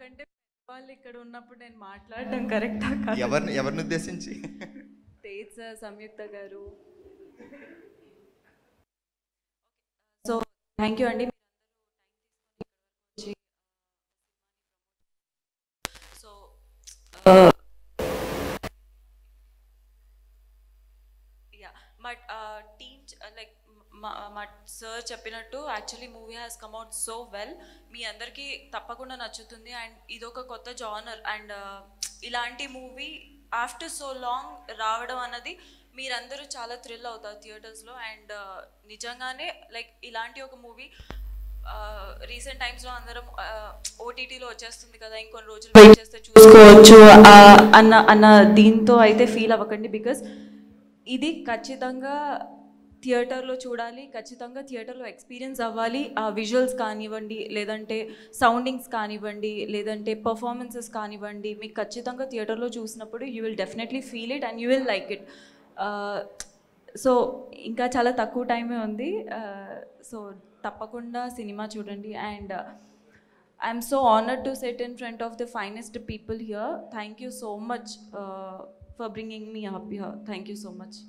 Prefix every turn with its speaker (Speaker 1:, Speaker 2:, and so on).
Speaker 1: నాకంటే వాళ్ళు ఇక్కడ ఉన్నప్పుడు నేను మాట్లాడడం కరెక్టా కాదు
Speaker 2: ఎవరిని ఎవరిని ఉద్దేశించి
Speaker 1: తేజ్ సార్ సంయుక్త గారు సో థ్యాంక్ యూ అండి so yeah but team like మా సార్ చెప్పినట్టు actually movie has come out so well మీ అందరికీ తప్పకుండా నచ్చుతుంది అండ్ ఇదొక కొత్త జానర్ అండ్ ఇలాంటి మూవీ ఆఫ్టర్ సో లాంగ్ రావడం అన్నది మీరందరూ చాలా థ్రిల్ అవుతారు థియేటర్స్లో అండ్ నిజంగానే లైక్ ఇలాంటి ఒక మూవీ రీసెంట్ టైమ్స్లో అందరం ఓటీటీలో వచ్చేస్తుంది కదా ఇంకొన్ని రోజులు వెయిట్ చేస్తే చూసుకోవచ్చు ఆ, అన్న అన్న దీంతో అయితే ఫీల్ అవ్వకండి బికాస్ ఇది ఖచ్చితంగా థియేటర్లో చూడాలి ఖచ్చితంగా థియేటర్లో ఎక్స్పీరియన్స్ అవ్వాలి ఆ విజువల్స్ కానివ్వండి లేదంటే సౌండింగ్స్ కానివ్వండి లేదంటే పర్ఫార్మెన్సెస్ కానివ్వండి మీకు ఖచ్చితంగా థియేటర్లో చూసినప్పుడు you will definitely feel it and you will like it so ఇంకా చాలా తక్కువ టైమే ఉంది సో తప్పకుండా సినిమా చూడండి and I'm so honoured to set in front of the finest people here thank you so much for bringing me up here thank you so much